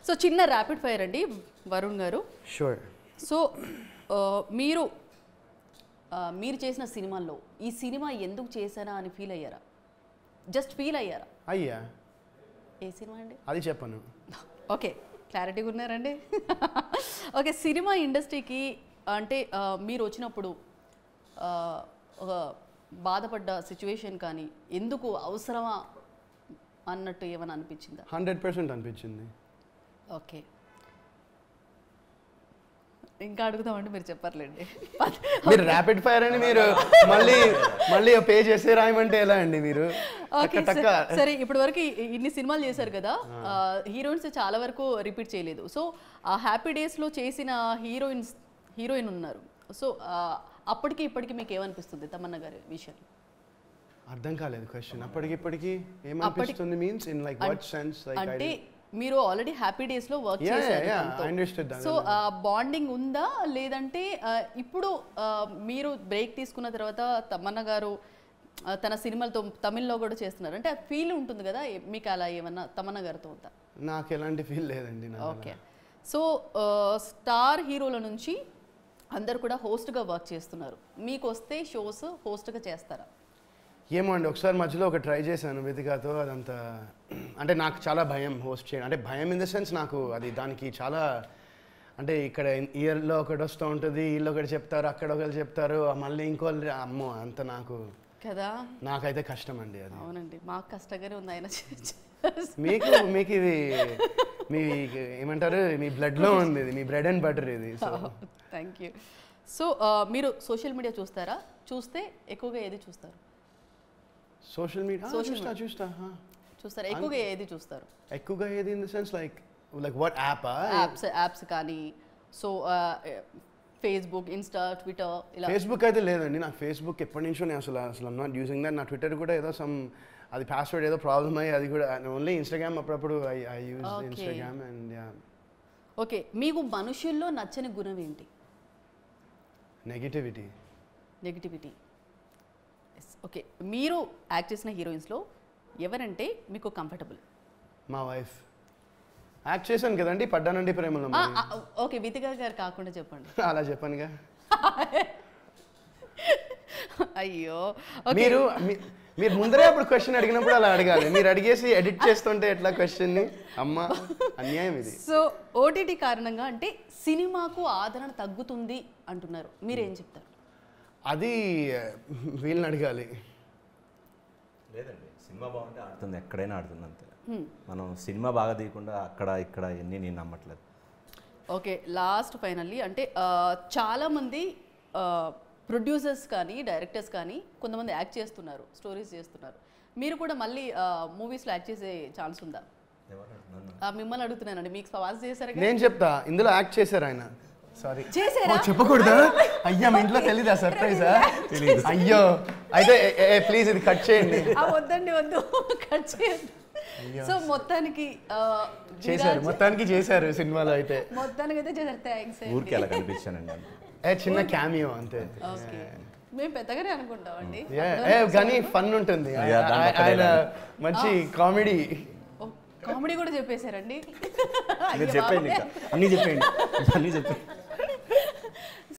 So చిన్న rapid fire అండి వరుణ్ గారు షూర్ సో ఆ, మీరు ఆ, మీరు చేసిన సినిమాల్లో ఈ సినిమా ఎందుకు చేశానా అని ఫీల్ అయ్యారా జస్ట్ ఫీల్ అయ్యారా అయ్యా ఏ సినిమా అండి అది చెప్పను ఓకే క్లారిటీగా ఉన్నారండి ఓకే సినిమా ఇండస్ట్రీకి అంటే ఆ, మీరు వచ్చినప్పుడు ఆ, ఒక బాధపడ్డ సిచ్యువేషన్ కానీ ఎందుకు అవసరమా అన్నట్టు ఏమైనా అనిపించిందా హండ్రెడ్ పర్సెంట్ అనిపించింది ఓకే ఇంకా అడుగుదామండి మీరు చెప్పర్లేండి మీరు ర్యాపిడ్ ఫైర్ అని మీరు మళ్ళీ మళ్ళీ పే చేసే రాయమంటే ఎలా అండి మీరు ఓకే టక్క టక్క సరే- సరే ఇప్పటి వరకు ఇన్ని సినిమాలు చేశారు కదా హీరోయిన్స్ చాలా వరకు రిపీట్ చేయలేదు సో ఆ హ్యాపీ డేస్లో చేసిన హీరోయిన్స్ హీరోయిన్ ఉన్నారు సో అప్పటికి ఇప్పటికి మీకు ఏమనిపిస్తుంది తమన్నా గారి విషయం అర్థం కాలేదు క్వశ్చన్ అప్పటికి ఇప్పటికి ఏమనిపిస్తుంది means in like what sense like అంటే మీరు ఆల్రెడీ హ్యాపీ డేస్ లో వర్క్ Yeah, yeah, చేశారు yeah, తనతో. I understood that. So bonding ఉందా లేదంటే ఆ, ఇప్పుడు ఆ, మీరు బ్రేక్ తీసుకున్న తర్వాత తమన్నా గారు ఆ, తన సినిమాలతో తమిళ్లో కూడా చేస్తున్నారు అంటే ఫీల్ ఉంటుంది కదా ఏ- మీకు అలా ఏమన్నా తమన్నా గారితో ఉందా నాకు ఎలాంటి ఫీల్ లేదండి నాకు ఓకే సో స్టార్ హీరోల నుంచి అందరు కూడా హోస్ట్గా వర్క్ చేస్తున్నారు మీకు వస్తే షోస్ హోస్ట్గా చేస్తారా ఏమో అండి ఒకసారి మధ్యలో ఒక ట్రై చేశాను వెతికాతో అదంతా అంటే నాకు చాలా భయం హోస్ట్ చేయడం అంటే భయం ఇన్ ద సెన్స్ నాకు అది దానికి చాలా అంటే ఇక్కడ ఇయర్లో ఒకటి వస్తూ ఉంటుంది వీళ్ళు ఒకటి చెప్తారు అక్కడ ఒకటి చెప్తారు మళ్ళీ ఇంకోళ్ళు అమ్మో అంత నాకు కదా నాకైతే కష్టం అండి అది అవునండి మాకు కష్టంగానే ఉంది ఆయన మీకు మీకు ఇది మీ ఏమంటారు మీ బ్లడ్లో ఉంది ఇది మీ బ్రెడ్ అండ్ బటర్ ఇది సో థ్యాంక్ యూ సో మీరు సోషల్ మీడియా చూస్తారా చూస్తే ఎక్కువగా ఏది చూస్తారు సోషల్ మీడియా Social చూస్తా చూస్తా హా. చూస్తారా ఎక్కువగా ఏది చూస్తారు ఎక్కువగా ఏది in the sense like like what app apps apps కానీ సో ఫేస్బుక్ ఇన్స్టా ట్విట్టర్ ఇలా ఫేస్బుక్ అయితే లేదండి నాకు ఫేస్బుక్ ఎప్పటి నుంచో నేను అసలు అసలు నాట్ యూజింగ్ దట్ నా ట్విట్టర్ కూడా ఏదో సమ్ అది పాస్వర్డ్ ఏదో ప్రాబ్లమ్ అయ్యి అది కూడా ఓన్లీ ఇన్స్టాగ్రామ్ అప్పుడప్పుడు I I use Okay. Instagram and yeah okay మీకు మనుషుల్లో నచ్చని గుణం ఏంటి నెగిటివిటీ నెగిటివిటీ ఓకే మీరు యాక్ట్ చేసిన హీరోయిన్స్లో ఎవరంటే మీకు కంఫర్టబుల్ మా వైఫ్ యాక్ట్ చేశాను కదండి పడ్డానండి ప్రేమలో మరి. ఓకే వితికా గారు కాకుండా చెప్పండి అలా చెప్పనుగా అయ్యో ఓకే మీరు మీ- మీరు ముందరే అప్పుడు క్వశ్చన్ అడిగినప్పుడు అలా అడగాలి మీరు అడిగేసి ఎడిట్ చేస్తుంటే ఎట్లా క్వశ్చన్ని అమ్మ అన్యాయం ఇది సో ఓటీటీ కారణంగా అంటే సినిమాకు ఆదరణ తగ్గుతుంది అంటున్నారు మీరేం చెప్తారు అది వీళ్ళని అడగాలి లేదండి సినిమా బాగుంటే ఆడుతుంది ఎక్కడైనా ఆడుతుంది అంతే మనం సినిమా బాగా తీయకుండా అక్కడ ఇక్కడ ఎన్ని నేను నమ్మట్లేదు ఓకే లాస్ట్ ఫైనల్లీ అంటే ఆ, చాలామంది ప్రొడ్యూసర్స్ కానీ డైరెక్టర్స్ కానీ కొంతమంది యాక్ట్ చేస్తున్నారు స్టోరీస్ చేస్తున్నారు మీరు కూడా మళ్ళీ మూవీస్లో యాక్ట్ చేసే ఛాన్స్ ఉందా ఎవరు నన్ను ఆ, మిమ్మల్ని అడుగుతున్నానండి మీకు సవాల్ చేశారు కదా? నేను చెప్తా ఇందులో యాక్ట్ చేశారు ఆయన సారీ చేశారా చెప్పకూడదా అయ్యా మీ ఇంట్లో తెలీదా సర్ప్రైజా అయ్యో అయితే ప్లీజ్ ఇది కట్ చేయండి ఆ, వద్దండి వద్దు కట్ చేయొద్దు సో మొత్తానికి ఆ, చేశారు విరాజ్ మొత్తానికి చేశారు సినిమాలో అయితే మొత్తానికి అయితే చేశారు థ్యాంక్స్ ఊరికి అలా కనిపించానండి అంతే. ఏ చిన్న క్యామియో అంతే ఓకే మేము పెద్దగానే అనుకుంటామండి Yeah, ఏ, కానీ ఫన్ ఉంటుంది Yeah, దాని ఆయన- పక్కనే ఆయన మంచి కామెడీ కామెడీ కూడా చెప్పేశారండి మీరు చెప్పండి ఇంకా అన్నీ చెప్పండి అన్నీ చెప్పండి